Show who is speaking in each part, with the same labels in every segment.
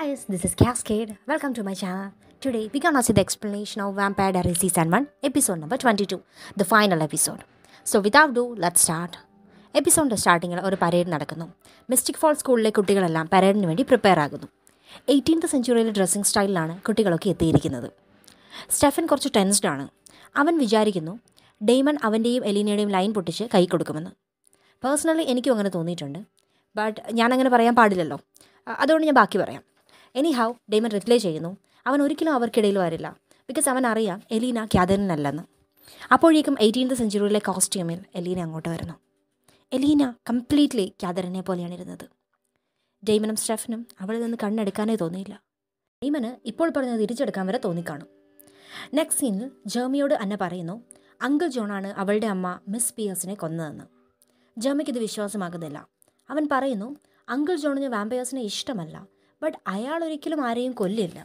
Speaker 1: guys, this is Cascade. Welcome to my channel. Today, we're gonna see the explanation of Vampire Diaries Season 1, episode number 22, the final episode. So, without ado, let's start. എപ്പിസോഡിൻ്റെ സ്റ്റാർട്ടിങ്ങിൽ ഒരു parade നടക്കുന്നു mystic fall സ്കൂളിലെ കുട്ടികളെല്ലാം പരേഡിന് വേണ്ടി prepare ആകുന്നു eighteenth സെഞ്ചുറിയിലെ dressing സ്റ്റൈലിലാണ് കുട്ടികളൊക്കെ എത്തിയിരിക്കുന്നത് Stephen കുറച്ച് ടെൻസ്ഡ് ആണ് അവൻ വിചാരിക്കുന്നു ഡെയ്മൺ അവൻ്റെയും എലീനയുടെയും ലൈൻ പൊട്ടിച്ച് കൈ കൊടുക്കുമെന്ന് പേഴ്സണലി എനിക്കും അങ്ങനെ തോന്നിയിട്ടുണ്ട് ബട്ട് ഞാനങ്ങനെ പറയാൻ പാടില്ലല്ലോ അ- അതുകൊണ്ട് ഞാൻ ബാക്കി പറയാം എനി ഹൗ ഡെയ്മൺ റിപ്ലൈ ചെയ്യുന്നു അവൻ ഒരിക്കലും അവർക്കിടയിൽ വരില്ല ബിക്കോസ് അവൻ അറിയാം എലീന ക്യാദറിനല്ലെന്ന് അപ്പോഴേക്കും എയ്റ്റീൻത്ത് സെഞ്ചുറിയിലെ കോസ്റ്റ്യൂമിൽ എലീന അങ്ങോട്ട് വരുന്നു എലീന കംപ്ലീറ്റ്ലി ക്യാദറിനെ പോലെയാണ് ഇരുന്നത് ഡെയ്മനും സ്റ്റെഫനും അവളിൽ നിന്ന് കണ്ണെടുക്കാനേ തോന്നിയില്ല ഡെയ്മന് ഇപ്പോൾ പറഞ്ഞത് തിരിച്ചെടുക്കാൻ വരെ തോന്നിക്കാണും നെക്സ്റ്റ് സീനിൽ ജേമിയോട് അന്ന പറയുന്നു അങ്കിൾ ജോണാണ് അവളുടെ അമ്മ മിസ് പിയേഴ്സിനെ കൊന്നതെന്ന് ജേമിക്ക് ഇത് വിശ്വാസമാകുന്നില്ല അവൻ പറയുന്നു അങ്കിൾ ജോണിന് വാമ്പയേഴ്സിനെ ഇഷ്ടമല്ല ബട്ട് അയാൾ ഒരിക്കലും ആരെയും കൊല്ലില്ല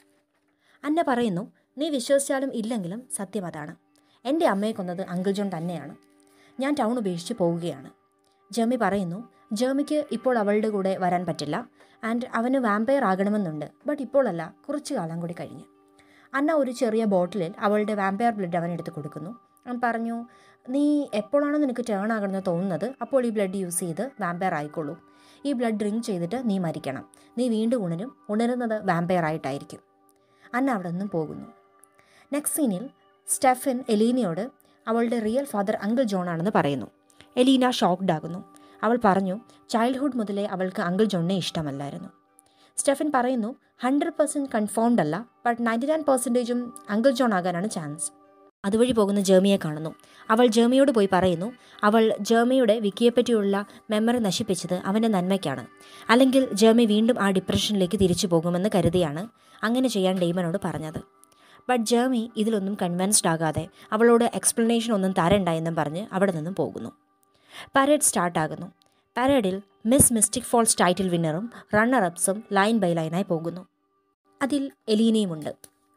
Speaker 1: അന്ന പറയുന്നു നീ വിശ്വസിച്ചാലും ഇല്ലെങ്കിലും സത്യം അതാണ് എൻ്റെ അമ്മയെ കൊന്നത് അങ്കിൾ ജോൺ തന്നെയാണ് ഞാൻ ടൗൺ ഉപേക്ഷിച്ച് പോവുകയാണ് ജെമി പറയുന്നു ജെമിക്ക് ഇപ്പോൾ അവളുടെ കൂടെ വരാൻ പറ്റില്ല ആൻഡ് അവന് വാമ്പയർ ആകണമെന്നുണ്ട് ബട്ട് ഇപ്പോഴല്ല കുറച്ച് കാലം കൂടി കഴിഞ്ഞ് അന്ന ഒരു ചെറിയ ബോട്ടിലിൽ അവളുടെ വാമ്പയർ ബ്ലഡ് അവൻ എടുത്ത് കൊടുക്കുന്നു അവൻ പറഞ്ഞു നീ എപ്പോഴാണ് നിനക്ക് ടേൺ ആകണമെന്ന് തോന്നുന്നത് അപ്പോൾ ഈ ബ്ലഡ് യൂസ് ചെയ്ത് വാമ്പയർ ആയിക്കോളൂ ഈ ബ്ലഡ് ഡ്രിങ്ക് ചെയ്തിട്ട് നീ മരിക്കണം നീ വീണ്ടും ഉണരും ഉണരുന്നത് വാമ്പയർ ആയിട്ടായിരിക്കും അന്ന അവിടെ നിന്നും പോകുന്നു നെക്സ്റ്റ് സീനിൽ സ്റ്റെഫൻ എലീനയോട് അവളുടെ റിയൽ ഫാദർ അങ്കിൾ ജോൺ ആണെന്ന് പറയുന്നു എലീന ഷോക്ക്ഡ് ആകുന്നു അവൾ പറഞ്ഞു ചൈൽഡ്ഹുഡ് മുതലേ അവൾക്ക് അങ്കിൾ ജോണിനെ ഇഷ്ടമല്ലായിരുന്നു സ്റ്റെഫൻ പറയുന്നു ഹൺഡ്രഡ് പെർസെൻറ്റ് കൺഫേംഡ് അല്ല ബട്ട് നയൻറ്റി നയൻ പെർസെൻറ്റേജും അങ്കിൾ ജോൺ ആകാനാണ് ചാൻസ് അതുവഴി പോകുന്ന ജേമിയെ കാണുന്നു അവൾ ജേമിയോട് പോയി പറയുന്നു അവൾ ജേമിയുടെ വിക്കിയെപ്പറ്റിയുള്ള മെമ്മറി നശിപ്പിച്ചത് അവൻ്റെ നന്മയ്ക്കാണ് അല്ലെങ്കിൽ ജേമി വീണ്ടും ആ ഡിപ്രഷനിലേക്ക് തിരിച്ചു പോകുമെന്ന് കരുതിയാണ് അങ്ങനെ ചെയ്യാൻ ഡെയ്മനോട് പറഞ്ഞത് ബട്ട് ജേമി ഇതിലൊന്നും കൺവിൻസ്ഡ് ആകാതെ അവളോട് എക്സ്പ്ലനേഷൻ ഒന്നും തരണ്ട എന്നും പറഞ്ഞ് അവിടെ നിന്നും പോകുന്നു പരേഡ് സ്റ്റാർട്ടാകുന്നു പരേഡിൽ മിസ് മിസ്റ്റിക് ഫോൾസ് ടൈറ്റിൽ വിന്നറും റണ്ണർ അപ്സും ലൈൻ ബൈ ലൈനായി പോകുന്നു അതിൽ എലീനയുമുണ്ട്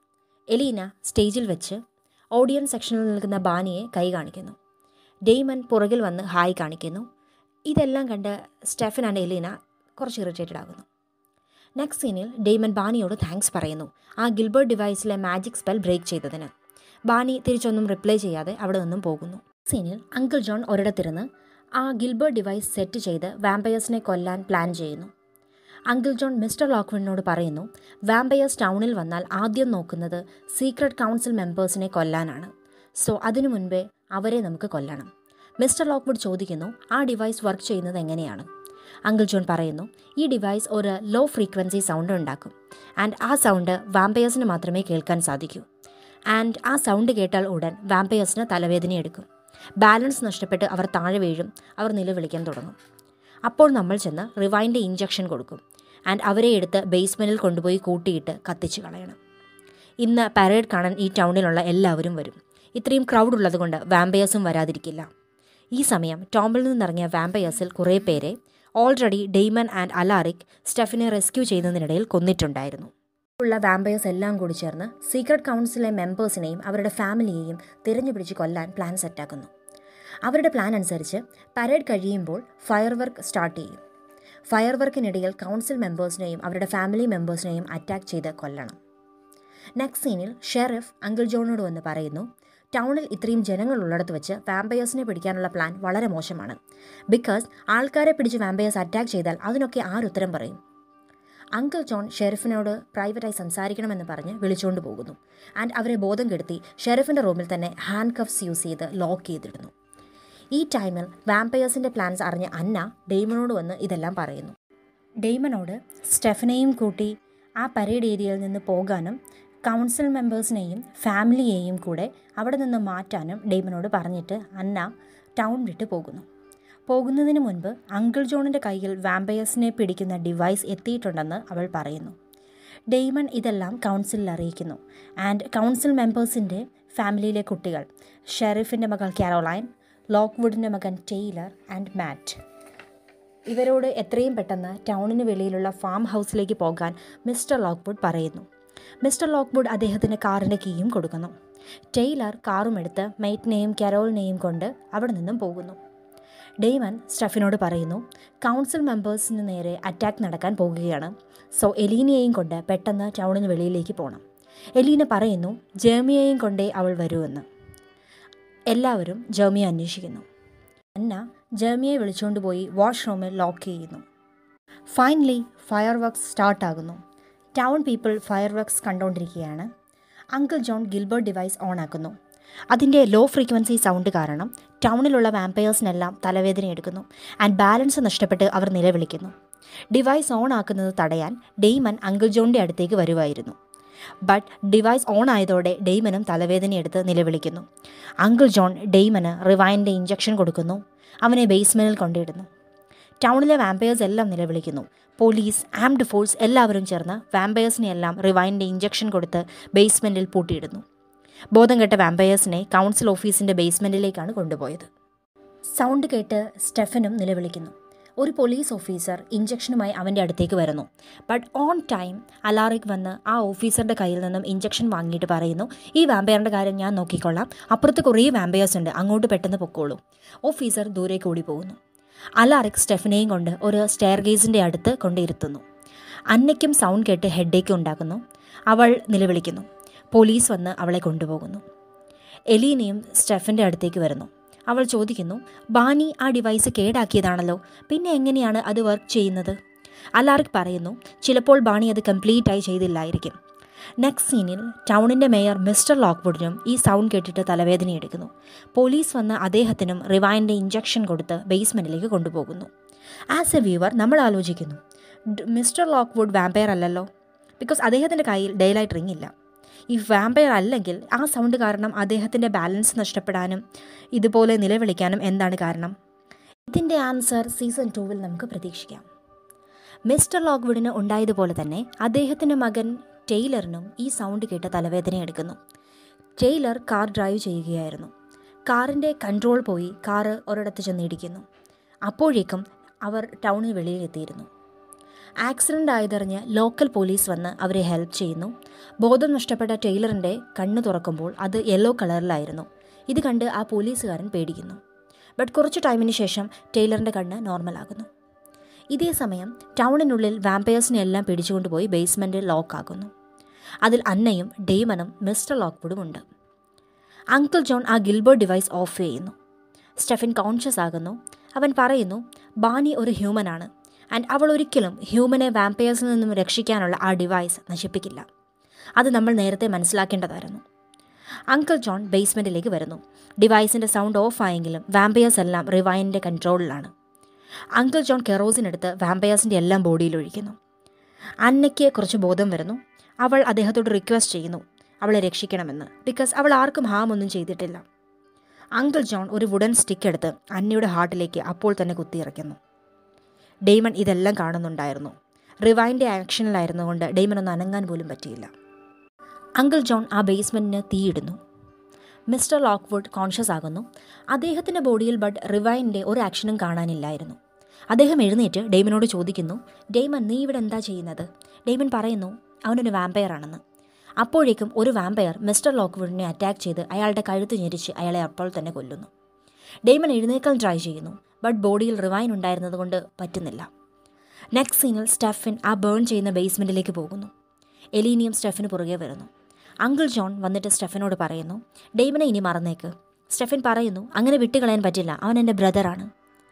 Speaker 1: എലീന സ്റ്റേജിൽ വെച്ച് ഓഡിയൻസ് സെക്ഷനിൽ നിൽക്കുന്ന ബാനിയെ കൈ കാണിക്കുന്നു ഡെയ്മൻ പുറകിൽ വന്ന് ഹായ് കാണിക്കുന്നു ഇതെല്ലാം കണ്ട് സ്റ്റെഫൻ ആൻഡ് എലീന കുറച്ച് ഇറിറ്റേറ്റഡ് ആകുന്നു നെക്സ്റ്റ് സീനിൽ ഡെയ്മൻ ബാനിയോട് താങ്ക്സ് പറയുന്നു ആ ഗിൽബർട്ട് ഡിവൈസിലെ മാജിക് സ്പെൽ ബ്രേക്ക് ചെയ്തതിന് ബാനി തിരിച്ചൊന്നും റിപ്ലൈ ചെയ്യാതെ അവിടെ നിന്നും പോകുന്നു സീനിൽ അങ്കിൾ ജോൺ ഒരിടത്തിരുന്ന് ആ ഗിൽബർട്ട് ഡിവൈസ് സെറ്റ് ചെയ്ത് വാമ്പയേഴ്സിനെ കൊല്ലാൻ പ്ലാൻ ചെയ്യുന്നു അങ്കിൾ ജോൺ മിസ്റ്റർ ലോക്വിനോട് പറയുന്നു വാമ്പയേഴ്സ് ടൗണിൽ വന്നാൽ ആദ്യം നോക്കുന്നത് സീക്രട്ട് കൗൺസിൽ മെമ്പേഴ്സിനെ കൊല്ലാനാണ് സോ അതിനു മുൻപേ അവരെ നമുക്ക് കൊല്ലണം മിസ്റ്റർ ലോക്വുഡ് ചോദിക്കുന്നു ആ ഡിവൈസ് വർക്ക് ചെയ്യുന്നത് എങ്ങനെയാണ് അങ്കിൾ ജോൺ പറയുന്നു ഈ ഡിവൈസ് ഒരു ലോ ഫ്രീക്വൻസി സൗണ്ട് ഉണ്ടാക്കും ആൻഡ് ആ സൗണ്ട് വാമ്പയേഴ്സിന് മാത്രമേ കേൾക്കാൻ സാധിക്കൂ ആൻഡ് ആ സൗണ്ട് കേട്ടാൽ ഉടൻ വാമ്പയേഴ്സിന് തലവേദന എടുക്കും ബാലൻസ് നഷ്ടപ്പെട്ട് അവർ താഴെ വീഴും അവർ നിലവിളിക്കാൻ തുടങ്ങും അപ്പോൾ നമ്മൾ ചെന്ന് റിവൈൻ്റെ ഇഞ്ചക്ഷൻ കൊടുക്കും ആൻഡ് അവരെ എടുത്ത് ബേസ്മെൻറ്റിൽ കൊണ്ടുപോയി കൂട്ടിയിട്ട് കത്തിച്ച് കളയണം ഇന്ന് പരേഡ് കാണാൻ ഈ ടൗണിലുള്ള എല്ലാവരും വരും ഇത്രയും ക്രൗഡ് ഉള്ളതുകൊണ്ട് വാമ്പയേഴ്സും വരാതിരിക്കില്ല ഈ സമയം ടോമ്പിൽ നിന്നിറങ്ങിയ വാമ്പയേഴ്സിൽ കുറേ പേരെ ഓൾറെഡി ഡെയ്മൻ ആൻഡ് അലാറിക് സ്റ്റെഫിനെ റെസ്ക്യൂ ചെയ്യുന്നതിനിടയിൽ കൊന്നിട്ടുണ്ടായിരുന്നു ഉള്ള വാമ്പയേഴ്സ് എല്ലാം കൂടി ചേർന്ന് സീക്രട്ട് കൗൺസിലെ മെമ്പേഴ്സിനെയും അവരുടെ ഫാമിലിയെയും തിരഞ്ഞുപിടിച്ച് കൊല്ലാൻ പ്ലാൻ സെറ്റാക്കുന്നു അവരുടെ പ്ലാൻ അനുസരിച്ച് പരേഡ് കഴിയുമ്പോൾ ഫയർ വർക്ക് സ്റ്റാർട്ട് ചെയ്യും ഫയർ വർക്കിനിടയിൽ കൗൺസിൽ മെമ്പേഴ്സിനെയും അവരുടെ ഫാമിലി മെമ്പേഴ്സിനെയും അറ്റാക്ക് ചെയ്ത് കൊല്ലണം നെക്സ്റ്റ് സീനിൽ ഷെറിഫ് അങ്കിൾ ജോണിനോട് വന്ന് പറയുന്നു ടൗണിൽ ഇത്രയും ജനങ്ങൾ ഉള്ളിടത്ത് വെച്ച് വാമ്പയേഴ്സിനെ പിടിക്കാനുള്ള പ്ലാൻ വളരെ മോശമാണ് ബിക്കോസ് ആൾക്കാരെ പിടിച്ച് വാമ്പയേഴ്സ് അറ്റാക്ക് ചെയ്താൽ അതിനൊക്കെ ആരുത്തരം പറയും അങ്കിൾ ജോൺ ഷെറിഫിനോട് പ്രൈവറ്റായി സംസാരിക്കണമെന്ന് പറഞ്ഞ് വിളിച്ചുകൊണ്ട് പോകുന്നു ആൻഡ് അവരെ ബോധം കെടുത്തി ഷെറിഫിൻ്റെ റൂമിൽ തന്നെ ഹാൻഡ് കഫ്സ് യൂസ് ചെയ്ത് ലോക്ക് ചെയ്തിടുന്നു ഈ ടൈമിൽ വാമ്പയേഴ്സിൻ്റെ പ്ലാൻസ് അറിഞ്ഞ അന്ന ഡെയ്മനോട് വന്ന് ഇതെല്ലാം പറയുന്നു ഡെയ്മനോട് സ്റ്റെഫനെയും കൂട്ടി ആ പരേഡ് ഏരിയയിൽ നിന്ന് പോകാനും കൗൺസിൽ മെമ്പേഴ്സിനെയും ഫാമിലിയെയും കൂടെ അവിടെ നിന്ന് മാറ്റാനും ഡെയ്മനോട് പറഞ്ഞിട്ട് അന്ന ടൗൺ വിട്ട് പോകുന്നു പോകുന്നതിന് മുൻപ് അങ്കിൾ ജോണിൻ്റെ കയ്യിൽ വാമ്പയേഴ്സിനെ പിടിക്കുന്ന ഡിവൈസ് എത്തിയിട്ടുണ്ടെന്ന് അവൾ പറയുന്നു ഡെയ്മൺ ഇതെല്ലാം കൗൺസിലിൽ അറിയിക്കുന്നു ആൻഡ് കൗൺസിൽ മെമ്പേഴ്സിൻ്റെ ഫാമിലിയിലെ കുട്ടികൾ ഷെറിഫിൻ്റെ മകൾ കാരോലൈൻ ലോക്ക്വുഡിൻ്റെ മകൻ ടെയ്ലർ ആൻഡ് മാറ്റ് ഇവരോട് എത്രയും പെട്ടെന്ന് ടൗണിന് വെളിയിലുള്ള ഫാം ഹൗസിലേക്ക് പോകാൻ മിസ്റ്റർ ലോക്ക്വുഡ് പറയുന്നു മിസ്റ്റർ ലോക്ക്വുഡ് അദ്ദേഹത്തിന് കാറിൻ്റെ കീയും കൊടുക്കുന്നു ടെയ്ലർ കാറും എടുത്ത് മെയ്റ്റിനെയും കരോളിനെയും കൊണ്ട് അവിടെ നിന്നും പോകുന്നു ഡെയ്മൻ സ്റ്റഫിനോട് പറയുന്നു കൗൺസിൽ മെമ്പേഴ്സിന് നേരെ അറ്റാക്ക് നടക്കാൻ പോകുകയാണ് സോ എലീനയെയും കൊണ്ട് പെട്ടെന്ന് ടൗണിന് വെളിയിലേക്ക് പോകണം എലീന പറയുന്നു ജേമിയയെയും കൊണ്ടേ അവൾ വരുമെന്ന് എല്ലാവരും ജേമിയെ അന്വേഷിക്കുന്നു അന്ന ജേമിയെ വിളിച്ചുകൊണ്ട് പോയി വാഷ്റൂമിൽ ലോക്ക് ചെയ്യുന്നു ഫൈനലി ഫയർ വർക്ക്സ് സ്റ്റാർട്ടാകുന്നു ടൗൺ പീപ്പിൾ ഫയർ വർക്ക്സ് കണ്ടുകൊണ്ടിരിക്കുകയാണ് uncle John Gilbert device on ആക്കുന്നു അതിൻ്റെ ലോ ഫ്രീക്വൻസി സൗണ്ട് കാരണം ടൗണിലുള്ള വാമ്പയേഴ്സിനെല്ലാം തലവേദന എടുക്കുന്നു ആൻഡ് ബാലൻസ് നഷ്ടപ്പെട്ട് അവർ നിലവിളിക്കുന്നു ഡിവൈസ് ഓൺ ആക്കുന്നത് തടയാൻ ഡെയ്മൻ അങ്കിൾ ജോണിൻ്റെ അടുത്തേക്ക് വരുമായിരുന്നു ബട്ട് ഡിവൈസ് ഓൺ ആയതോടെ ഡെയ്മനും തലവേദനയെടുത്ത് നിലവിളിക്കുന്നു അങ്കിൾ ജോൺ ഡെയ്മന് റിവൈൻ്റെ ഇഞ്ചക്ഷൻ കൊടുക്കുന്നു അവനെ ബേസ്മെൻറ്റിൽ കൊണ്ടിടുന്നു ടൗണിലെ വാമ്പയേഴ്സ് എല്ലാം നിലവിളിക്കുന്നു പോലീസ് ആംഡ് ഫോഴ്സ് എല്ലാവരും ചേർന്ന് വാമ്പയേഴ്സിനെ എല്ലാം റിവൈൻ്റെ ഇഞ്ചക്ഷൻ കൊടുത്ത് ബേസ്മെൻറ്റിൽ പൂട്ടിയിടുന്നു ബോധം കെട്ട വാമ്പയേഴ്സിനെ കൗൺസിൽ ഓഫീസിൻ്റെ ബേസ്മെൻറ്റിലേക്കാണ് കൊണ്ടുപോയത് സൗണ്ട് കേട്ട് സ്റ്റെഫനും നിലവിളിക്കുന്നു ഒരു പോലീസ് ഓഫീസർ ഇഞ്ചക്ഷനുമായി അവൻ്റെ അടുത്തേക്ക് വരുന്നു ബട്ട് ഓൺ ടൈം അലാറിക് വന്ന് ആ ഓഫീസറുടെ കയ്യിൽ നിന്നും ഇഞ്ചക്ഷൻ വാങ്ങിയിട്ട് പറയുന്നു ഈ വാമ്പയറിൻ്റെ കാര്യം ഞാൻ നോക്കിക്കൊള്ളാം അപ്പുറത്ത് കുറേ വാമ്പയേഴ്സ് ഉണ്ട് അങ്ങോട്ട് പെട്ടെന്ന് പൊക്കോളൂ ഓഫീസർ ദൂരേക്ക് ഓടി പോകുന്നു അലാറിക് സ്റ്റെഫിനെയും കൊണ്ട് ഒരു സ്റ്റെയർ ഗേസിൻ്റെ അടുത്ത് കൊണ്ടിരുത്തുന്നു അന്നയ്ക്കും സൗണ്ട് കേട്ട് ഹെഡേക്ക് ഉണ്ടാക്കുന്നു അവൾ നിലവിളിക്കുന്നു പോലീസ് വന്ന് അവളെ കൊണ്ടുപോകുന്നു എലീനയും സ്റ്റെഫിൻ്റെ അടുത്തേക്ക് വരുന്നു അവൾ ചോദിക്കുന്നു ബാനി ആ ഡിവൈസ് കേടാക്കിയതാണല്ലോ പിന്നെ എങ്ങനെയാണ് അത് വർക്ക് ചെയ്യുന്നത് അലാറിക് പറയുന്നു ചിലപ്പോൾ ബാണി അത് കംപ്ലീറ്റ് ആയി ചെയ്തില്ലായിരിക്കും നെക്സ്റ്റ് സീനിൽ ടൗണിൻ്റെ മേയർ മിസ്റ്റർ ലോക്ക്വുഡിനും ഈ സൗണ്ട് കേട്ടിട്ട് തലവേദന എടുക്കുന്നു പോലീസ് വന്ന് അദ്ദേഹത്തിനും റിവൈൻ്റെ ഇഞ്ചക്ഷൻ കൊടുത്ത് ബേസ്മെൻറ്റിലേക്ക് കൊണ്ടുപോകുന്നു ആസ് എ വ്യൂവർ നമ്മൾ ആലോചിക്കുന്നു മിസ്റ്റർ ലോക്ക്വുഡ് വാമ്പയർ അല്ലല്ലോ ബിക്കോസ് അദ്ദേഹത്തിൻ്റെ കയ്യിൽ ഡേ ലൈറ്റ് റിംഗ് ഇല്ല ഈ വാമ്പയർ അല്ലെങ്കിൽ ആ സൗണ്ട് കാരണം അദ്ദേഹത്തിൻ്റെ ബാലൻസ് നഷ്ടപ്പെടാനും ഇതുപോലെ നിലവിളിക്കാനും എന്താണ് കാരണം ഇതിൻ്റെ ആൻസർ സീസൺ ടൂവിൽ നമുക്ക് പ്രതീക്ഷിക്കാം മിസ്റ്റർ ലോക്ക്വുഡിന് ഉണ്ടായതുപോലെ തന്നെ അദ്ദേഹത്തിൻ്റെ മകൻ ടെയ്ലറിനും ഈ സൗണ്ട് കേട്ട് തലവേദന എടുക്കുന്നു ടെയ്ലർ കാർ ഡ്രൈവ് ചെയ്യുകയായിരുന്നു കാറിൻ്റെ കൺട്രോൾ പോയി കാറ് ഒരിടത്ത് ചെന്നിടിക്കുന്നു അപ്പോഴേക്കും അവർ ടൗണിന് വെളിയിലെത്തിയിരുന്നു ആക്സിഡൻ്റ് ആയതറിഞ്ഞ് ലോക്കൽ പോലീസ് വന്ന് അവരെ ഹെൽപ്പ് ചെയ്യുന്നു ബോധം നഷ്ടപ്പെട്ട ടൈലറിൻ്റെ കണ്ണ് തുറക്കുമ്പോൾ അത് യെല്ലോ കളറിലായിരുന്നു ഇത് കണ്ട് ആ പോലീസുകാരൻ പേടിക്കുന്നു ബട്ട് കുറച്ച് ടൈമിന് ശേഷം ടൈലറിൻ്റെ കണ്ണ് നോർമലാകുന്നു ഇതേ സമയം ടൗണിനുള്ളിൽ വാമ്പയേഴ്സിനെ എല്ലാം പിടിച്ചുകൊണ്ടുപോയി ബേസ്മെൻറ്റിൽ ലോക്കാക്കുന്നു അതിൽ അന്നയും ഡെയ്മനും മിസ്റ്റർ ലോക്ക്വുഡും ഉണ്ട് അങ്കിൾ ജോൺ ആ ഗിൽബർട്ട് ഡിവൈസ് ഓഫ് ചെയ്യുന്നു സ്റ്റെഫിൻ കോൺഷ്യസ് ആകുന്നു അവൻ പറയുന്നു ബാനി ഒരു ഹ്യൂമനാണ് ആൻഡ് അവൾ ഒരിക്കലും ഹ്യൂമനെ വാമ്പയേഴ്സിൽ നിന്നും രക്ഷിക്കാനുള്ള ആ ഡിവൈസ് നശിപ്പിക്കില്ല അത് നമ്മൾ നേരത്തെ മനസ്സിലാക്കേണ്ടതായിരുന്നു അങ്കിൾ ജോൺ ബേസ്മെൻറ്റിലേക്ക് വരുന്നു ഡിവൈസിൻ്റെ സൗണ്ട് ഓഫ് ആയെങ്കിലും വാമ്പയേഴ്സ് എല്ലാം റിവൈൻ്റെ കൺട്രോളിലാണ് അങ്കിൾ ജോൺ കെറോസിൻ എടുത്ത് വാമ്പയേഴ്സിൻ്റെ എല്ലാം ബോഡിയിൽ ഒഴിക്കുന്നു അന്നയ്ക്ക് കുറച്ച് ബോധം വരുന്നു അവൾ അദ്ദേഹത്തോട് റിക്വസ്റ്റ് ചെയ്യുന്നു അവളെ രക്ഷിക്കണമെന്ന് ബിക്കോസ് അവൾ ആർക്കും ഹാം ഒന്നും ചെയ്തിട്ടില്ല അങ്കിൾ ജോൺ ഒരു വുഡൻ സ്റ്റിക്ക് എടുത്ത് അന്നയുടെ ഹാർട്ടിലേക്ക് അപ്പോൾ തന്നെ കുത്തിയിറക്കുന്നു ഡെയ്മൺ ഇതെല്ലാം കാണുന്നുണ്ടായിരുന്നു റിവൈൻ്റെ ആക്ഷനിലായിരുന്നുകൊണ്ട് ഡെയ്മൺ ഒന്ന് അനങ്ങാൻ പോലും പറ്റിയില്ല അങ്കിൾ ജോൺ ആ ബേസ്മെൻറ്റിന് തീയിടുന്നു മിസ്റ്റർ ലോക്ക്വുഡ് കോൺഷ്യസ് ആകുന്നു അദ്ദേഹത്തിൻ്റെ ബോഡിയിൽ ബട്ട് റിവൈൻ്റെ ഒരു ആക്ഷനും കാണാനില്ലായിരുന്നു അദ്ദേഹം എഴുന്നേറ്റ് ഡെയ്മനോട് ചോദിക്കുന്നു ഡെയ്മൻ നീ ഇവിടെ എന്താ ചെയ്യുന്നത് ഡെയ്മൻ പറയുന്നു അവനൊരു വാമ്പയർ ആണെന്ന് അപ്പോഴേക്കും ഒരു വാമ്പയർ മിസ്റ്റർ ലോക്ക്വുഡിനെ അറ്റാക്ക് ചെയ്ത് അയാളുടെ കഴുത്ത് ഞെരിച്ച് അയാളെ അപ്പോൾ തന്നെ കൊല്ലുന്നു ഡെയ്മൻ എഴുന്നേക്കാൻ ട്രൈ ചെയ്യുന്നു ബട്ട് ബോഡിയിൽ റിവൈൻ ഉണ്ടായിരുന്നത് കൊണ്ട് പറ്റുന്നില്ല നെക്സ്റ്റ് സീനിൽ സ്റ്റെഫിൻ ആ ബേൺ ചെയ്യുന്ന ബേസ്മെൻറ്റിലേക്ക് പോകുന്നു എലീനിയും സ്റ്റെഫിന് പുറകെ വരുന്നു അങ്കിൾ ജോൺ വന്നിട്ട് സ്റ്റെഫിനോട് പറയുന്നു ഡെയ്മനെ ഇനി മറന്നേക്ക് സ്റ്റെഫിൻ പറയുന്നു അങ്ങനെ വിട്ടുകളയാൻ പറ്റില്ല അവൻ എൻ്റെ ബ്രദറാണ്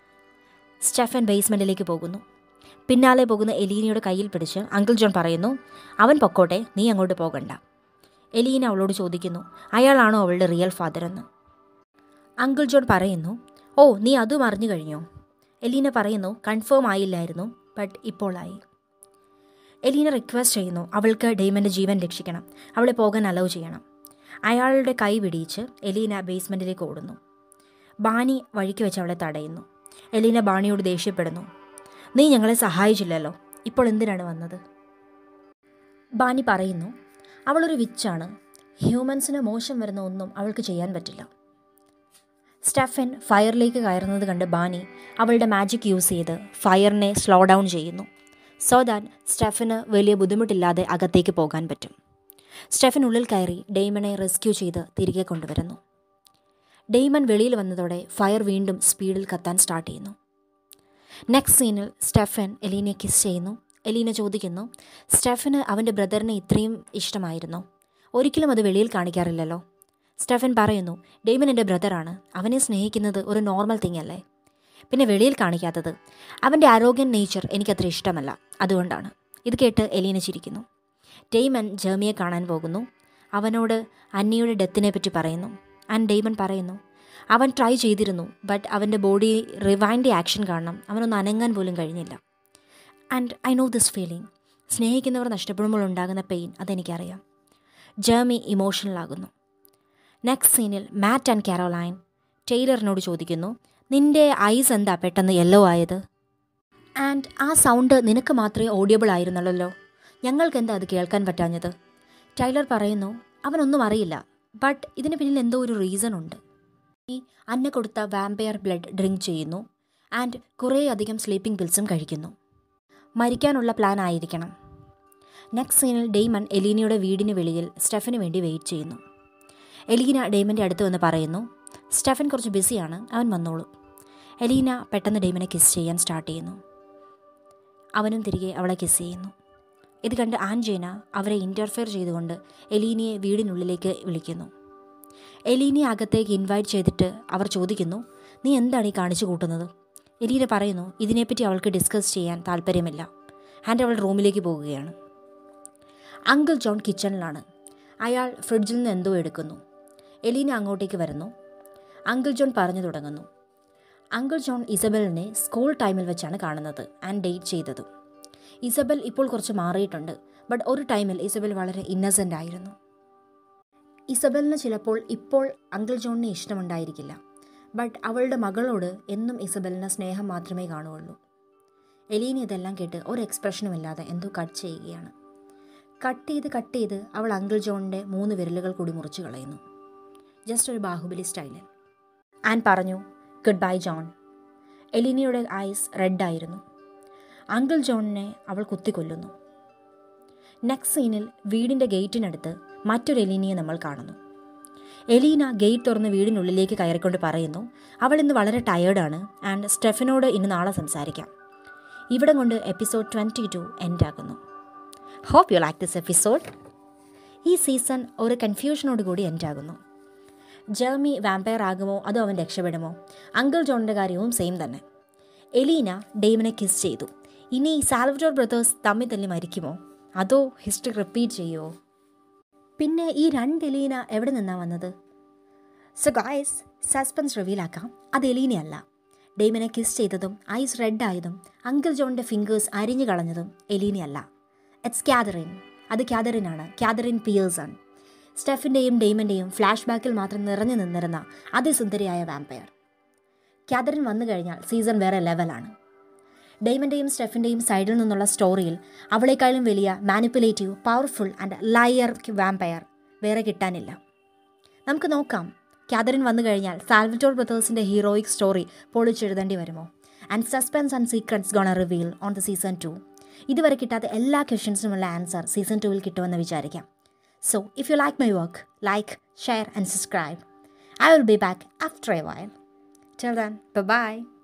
Speaker 1: സ്റ്റെഫൻ ബേസ്മെൻറ്റിലേക്ക് പോകുന്നു പിന്നാലെ പോകുന്ന എലീനയുടെ കയ്യിൽ പിടിച്ച് അങ്കിൾ ജോൺ പറയുന്നു അവൻ പൊക്കോട്ടെ നീ അങ്ങോട്ട് പോകണ്ട എലീന അവളോട് ചോദിക്കുന്നു അയാളാണോ അവളുടെ റിയൽ ഫാദർ എന്ന് അങ്കിൾ ജോൺ പറയുന്നു ഓ നീ അതും അറിഞ്ഞു കഴിഞ്ഞോ എലീന പറയുന്നു കൺഫേം ആയില്ലായിരുന്നു ബട്ട് ഇപ്പോൾ ആയി എലീന റിക്വസ്റ്റ് ചെയ്യുന്നു അവൾക്ക് ഡെയ്മൻ്റെ ജീവൻ രക്ഷിക്കണം അവളെ പോകാൻ അലൗ ചെയ്യണം അയാളുടെ കൈ പിടിയിച്ച് എലീന ബേസ്മെൻറ്റിലേക്ക് ഓടുന്നു ബാണി വഴിക്ക് വെച്ച് അവളെ തടയുന്നു എലീന ബാണിയോട് ദേഷ്യപ്പെടുന്നു നീ ഞങ്ങളെ സഹായിച്ചില്ലല്ലോ ഇപ്പോൾ എന്തിനാണ് വന്നത് ബാണി പറയുന്നു അവളൊരു വിച്ചാണ് ഹ്യൂമൻസിന് മോശം വരുന്ന ഒന്നും അവൾക്ക് ചെയ്യാൻ പറ്റില്ല സ്റ്റെഫൻ ഫയറിലേക്ക് കയറുന്നത് കണ്ട് ബാനി അവളുടെ മാജിക് യൂസ് ചെയ്ത് ഫയറിനെ സ്ലോ ഡൗൺ ചെയ്യുന്നു സോ ദാറ്റ് സ്റ്റെഫന് വലിയ ബുദ്ധിമുട്ടില്ലാതെ അകത്തേക്ക് പോകാൻ പറ്റും സ്റ്റെഫൻ ഉള്ളിൽ കയറി ഡെയ്മനെ റെസ്ക്യൂ ചെയ്ത് തിരികെ കൊണ്ടുവരുന്നു ഡെയ്മൻ വെളിയിൽ വന്നതോടെ ഫയർ വീണ്ടും സ്പീഡിൽ കത്താൻ സ്റ്റാർട്ട് ചെയ്യുന്നു നെക്സ്റ്റ് സീനിൽ സ്റ്റെഫൻ എലീനയെ കിസ് ചെയ്യുന്നു എലീന ചോദിക്കുന്നു സ്റ്റെഫന് അവൻ്റെ ബ്രദറിനെ ഇത്രയും ഇഷ്ടമായിരുന്നു ഒരിക്കലും അത് വെളിയിൽ കാണിക്കാറില്ലല്ലോ സ്റ്റെഫൻ പറയുന്നു ഡെയ്മൻ എൻ്റെ ബ്രദറാണ് അവനെ സ്നേഹിക്കുന്നത് ഒരു നോർമൽ തിങ് അല്ലേ പിന്നെ വെളിയിൽ കാണിക്കാത്തത് അവൻ്റെ ആരോഗ്യൻ നേച്ചർ എനിക്കത്ര ഇഷ്ടമല്ല അതുകൊണ്ടാണ് ഇത് കേട്ട് എലീന ചിരിക്കുന്നു ഡെയ്മൻ ജേമിയെ കാണാൻ പോകുന്നു അവനോട് അന്നയുടെ ഡെത്തിനെ പറ്റി പറയുന്നു ആൻഡ് ഡെയ്മൻ പറയുന്നു അവൻ ട്രൈ ചെയ്തിരുന്നു ബട്ട് അവൻ്റെ ബോഡി റിവൈൻഡ് ആക്ഷൻ കാരണം അവനൊന്ന് അനങ്ങാൻ പോലും കഴിഞ്ഞില്ല and I know this feeling സ്നേഹിക്കുന്നവർ നഷ്ടപ്പെടുമ്പോൾ ഉണ്ടാകുന്ന പെയിൻ അതെനിക്കറിയാം ജേമി ഇമോഷണലാകുന്നു നെക്സ്റ്റ് സീനിൽ മാറ്റ് ആൻഡ് കാരോലൈൻ ടെയ്ലറിനോട് ചോദിക്കുന്നു നിന്റെ ഐസ് എന്താ പെട്ടെന്ന് യെല്ലോ ആയത് ആൻഡ് ആ സൗണ്ട് നിനക്ക് മാത്രമേ ഓഡിയബിൾ ആയിരുന്നുള്ളല്ലോ ഞങ്ങൾക്ക് എന്താ അത് കേൾക്കാൻ പറ്റാഞ്ഞത് ടൈലർ പറയുന്നു അവനൊന്നും അറിയില്ല ബട്ട് ഇതിന് പിന്നിൽ എന്തോ ഒരു റീസൺ ഉണ്ട് ഈ അന്ന കൊടുത്ത വാമ്പയർ ബ്ലഡ് ഡ്രിങ്ക് ചെയ്യുന്നു ആൻഡ് കുറേയധികം സ്ലീപ്പിംഗ് പിൽസും കഴിക്കുന്നു മരിക്കാനുള്ള പ്ലാൻ ആയിരിക്കണം നെക്സ്റ്റ് സീനിൽ ഡെയ്മൺ എലീനയുടെ വീടിന് വെളിയിൽ സ്റ്റെഫന് വേണ്ടി വെയിറ്റ് ചെയ്യുന്നു എലീന ഡെയ്മൻ്റെ അടുത്ത് വന്ന് പറയുന്നു സ്റ്റെഫൻ കുറച്ച് ബിസിയാണ് അവൻ വന്നോളൂ എലീന പെട്ടെന്ന് ഡെയ്മനെ കിസ് ചെയ്യാൻ സ്റ്റാർട്ട് ചെയ്യുന്നു അവനും തിരികെ അവളെ കിസ് ചെയ്യുന്നു ഇത് കണ്ട് ആൻജേന അവരെ ഇൻ്റർഫെയർ ചെയ്തുകൊണ്ട് എലീനയെ വീടിനുള്ളിലേക്ക് വിളിക്കുന്നു എലീനയെ അകത്തേക്ക് ഇൻവൈറ്റ് ചെയ്തിട്ട് അവർ ചോദിക്കുന്നു നീ എന്താണ് ഈ കാണിച്ചു കൂട്ടുന്നത് എലീന പറയുന്നു ഇതിനെപ്പറ്റി അവൾക്ക് ഡിസ്കസ് ചെയ്യാൻ താല്പര്യമില്ല ആൻഡ് അവൾ റൂമിലേക്ക് പോവുകയാണ് അങ്കിൾ ജോൺ കിച്ചണിലാണ് അയാൾ ഫ്രിഡ്ജിൽ നിന്ന് എന്തോ എടുക്കുന്നു എലീന അങ്ങോട്ടേക്ക് വരുന്നു അങ്കിൾ ജോൺ പറഞ്ഞു തുടങ്ങുന്നു അങ്കിൾ ജോൺ ഇസബലിനെ സ്കൂൾ ടൈമിൽ വെച്ചാണ് കാണുന്നത് ആൻഡ് ഡേറ്റ് ചെയ്തതും ഇസബൽ ഇപ്പോൾ കുറച്ച് മാറിയിട്ടുണ്ട് ബട്ട് ഒരു ടൈമിൽ ഇസബൽ വളരെ ഇന്നസെൻ്റ് ആയിരുന്നു ഇസബലിന് ചിലപ്പോൾ ഇപ്പോൾ അങ്കിൾ ജോണിനെ ഇഷ്ടമുണ്ടായിരിക്കില്ല ബട്ട് അവളുടെ മകളോട് എന്നും ഇസബലിന് സ്നേഹം മാത്രമേ കാണുകയുള്ളൂ എലീന ഇതെല്ലാം കേട്ട് ഒരു എക്സ്പ്രഷനും ഇല്ലാതെ എന്തോ കട്ട് ചെയ്യുകയാണ് കട്ട് ചെയ്ത് കട്ട് ചെയ്ത് അവൾ അങ്കിൾ ജോണിൻ്റെ മൂന്ന് വിരലുകൾ കൂടി മുറിച്ച് കളയുന്നു ജസ്റ്റ് ഒരു ബാഹുബലി സ്റ്റൈലിൽ ആൻ പറഞ്ഞു ഗുഡ് ബൈ ജോൺ എലീനയുടെ ഐസ് റെഡായിരുന്നു അങ്കിൾ ജോണിനെ അവൾ കുത്തിക്കൊല്ലുന്നു നെക്സ്റ്റ് സീനിൽ വീടിൻ്റെ ഗേറ്റിനടുത്ത് മറ്റൊരു എലീനയെ നമ്മൾ കാണുന്നു എലീന ഗേറ്റ് തുറന്ന് വീടിനുള്ളിലേക്ക് കയറിക്കൊണ്ട് പറയുന്നു അവൾ ഇന്ന് വളരെ ടയേർഡാണ് ആൻഡ് സ്റ്റെഫിനോട് ഇന്ന് നാളെ സംസാരിക്കാം ഇവിടെ കൊണ്ട് എപ്പിസോഡ് ട്വൻറ്റി ടു എൻഡ് ആകുന്നു hope you like this episode ഈ സീസൺ ഒരു കൺഫ്യൂഷനോട് കൂടി എൻഡ് ആകുന്നു ജേർമി വാമ്പയർ ആകുമോ അതോ അവൻ രക്ഷപ്പെടുമോ അങ്കിൾ ജോണിൻ്റെ കാര്യവും സെയിം തന്നെ എലീന ഡെയ്മിനെ കിസ് ചെയ്തു ഇനി സാൽവറ്റോർ ബ്രദേഴ്സ് തമ്മിൽ തല്ലി മരിക്കുമോ അതോ ഹിസ്റ്ററി റിപ്പീറ്റ് ചെയ്യുമോ പിന്നെ ഈ രണ്ട് എലീന എവിടെ നിന്നാണ് വന്നത് സോ ഗായ്സ് സസ്പെൻസ് റിവീലാക്കാം അത് എലീനയല്ല ഡെയ്മിനെ കിസ് ചെയ്തതും ഐസ് റെഡ് ആയതും അങ്കിൾ ജോണിൻ്റെ ഫിംഗേഴ്സ് അരിഞ്ഞു കളഞ്ഞതും എലീനയല്ല ഇറ്റ്സ് ക്യാതറിൻ അത് ക്യാതറിനാണ് ക്യാതറിൻ പിയേഴ്സൺ സ്റ്റെഫിൻ്റെയും ഡെയ്മൻ്റെയും ഫ്ലാഷ് ബാക്കിൽ മാത്രം നിറഞ്ഞു നിന്നിരുന്ന അതിസുന്ദരിയായ വാമ്പയർ ക്യാതറിൻ വന്നു കഴിഞ്ഞാൽ സീസൺ വേറെ ലെവലാണ് ഡെയ്മൻ്റെയും സ്റ്റെഫിൻ്റെയും സൈഡിൽ നിന്നുള്ള സ്റ്റോറിയിൽ അവളെക്കാളും വലിയ manipulative powerful and liar vampire വേറെ കിട്ടാനില്ല നമുക്ക് നോക്കാം ക്യാതറിൻ വന്നു കഴിഞ്ഞാൽ സാൽവറ്റോർ ബ്രദേഴ്സിൻ്റെ ഹീറോയിക് സ്റ്റോറി പൊളിച്ചെഴുതേണ്ടി വരുമോ and suspense and secrets gonna reveal on the season two ഇതുവരെ കിട്ടാത്ത എല്ലാ ക്വസ്റ്റ്യൻസിനുമുള്ള ആൻസർ സീസൺ ടുവിൽ കിട്ടുമെന്ന് വിചാരിക്കാം so if you like my work like share and subscribe I will be back after a while till then by